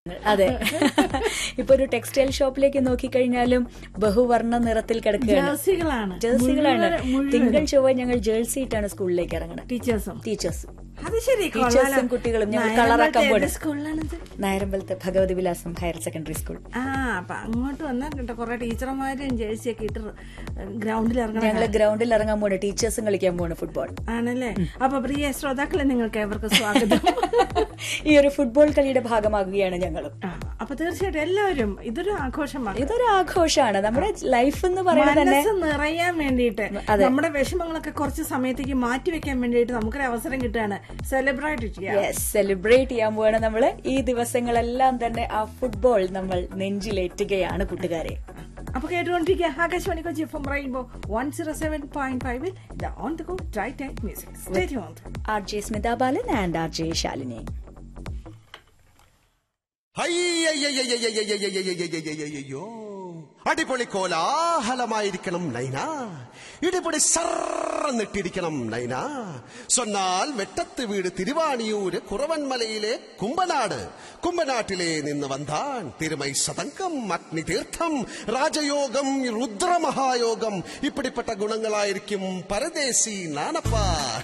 അതെ ഇപ്പൊ ഒരു ടെക്സ്റ്റൈൽ ഷോപ്പിലേക്ക് നോക്കിക്കഴിഞ്ഞാലും ബഹുവർണ്ണ നിറത്തിൽ കിടക്കുകയാണ് ജേഴ്സികളാണ് ജേഴ്സികളാണ് മുഴുവൻ- മുഴുവൻ. തിങ്കൾ ചൊവ്വ ഞങ്ങൾ ജേഴ്സി ഇട്ടാണ് സ്കൂളിലേക്ക് ഇറങ്ങണത് ടീച്ചേഴ്സും ടീച്ചേഴ്സ് അത് ശരി ടീച്ചേഴ്സും കുട്ടികളും ഞങ്ങൾ കളറാക്കാൻ പോണ് സ്കൂളിലാണിത് നായരമ്പലത്തെ ഭഗവതി വിലാസം ഹയർ സെക്കൻഡറി സ്കൂൾ ആ അപ്പൊ അങ്ങോട്ട് വന്നാൽ കേട്ടോ കുറെ ടീച്ചർമാരും ജേഴ്സിയൊക്കെ ഇട്ട് ഗ്രൗണ്ടിൽ ഇറങ്ങണം ഞങ്ങൾ ഗ്രൗണ്ടിൽ ഇറങ്ങാൻ പോണ് ടീച്ചേഴ്സും കളിക്കാൻ പോണ് ഫുട്ബോൾ ആണല്ലേ അപ്പൊ പ്രിയ ശ്രോതാക്കളെ നിങ്ങൾക്ക് ഏവർക്കും സ്വാഗതം ഈ ഒരു ഫുട്ബോൾ കളിയുടെ ഭാഗമാകുകയാണ് ഞങ്ങളും ആ, അപ്പൊ തീർച്ചയായിട്ടും എല്ലാവരും ഇതൊരു ആഘോഷമാണ് ഇതൊരു ആഘോഷമാണ് നമ്മുടെ ലൈഫ് എന്ന് പറയുന്നത് തന്നെ മനസ്സ് നിറയാൻ വേണ്ടിയിട്ട് അതെ. നമ്മുടെ വിഷമങ്ങളൊക്കെ കുറച്ച് സമയത്തേക്ക് മാറ്റി വെക്കാൻ വേണ്ടിയിട്ട് നമുക്കൊരു അവസരം കിട്ടുകയാണ് സെലിബ്രേറ്റ് ചെയ്യാം യെസ് സെലിബ്രേറ്റ് ചെയ്യാൻ പോവാണ് നമ്മള് ഈ ദിവസങ്ങളെല്ലാം തന്നെ ആ ഫുട്ബോൾ നമ്മൾ നെഞ്ചിലേറ്റുകയാണ് കൂട്ടുകാരെ അപ്പൊ കേട്ടുകൊണ്ടിരിക്കുക Akashvani Kochi F M rainbow one zero seven പോയിന്റ് ഫൈവിൽ the on the go drive time music stay tuned R J Smitha Balan and R J Shalini അയ്യോ അടിപൊളി കോലാഹലമായിരിക്കണം നൈന ഇടിപൊളി സർന്നിട്ടിരിക്കണം നൈന സൊന്നാൽ വെട്ടത്ത് വീട് തിരുവാണിയൂര് കുറവൻമലയിലെ കുമ്പനാട് കുമ്പനാട്ടിലെ നിന്ന് വന്താൻ തിരുമൈ സതങ്കം അഗ്നിതീർത്ഥം രാജയോഗം രുദ്രമഹായോഗം ഇപ്പിടിപ്പെട്ട ഗുണങ്ങളായിരിക്കും പരദേശി നാനപ്പ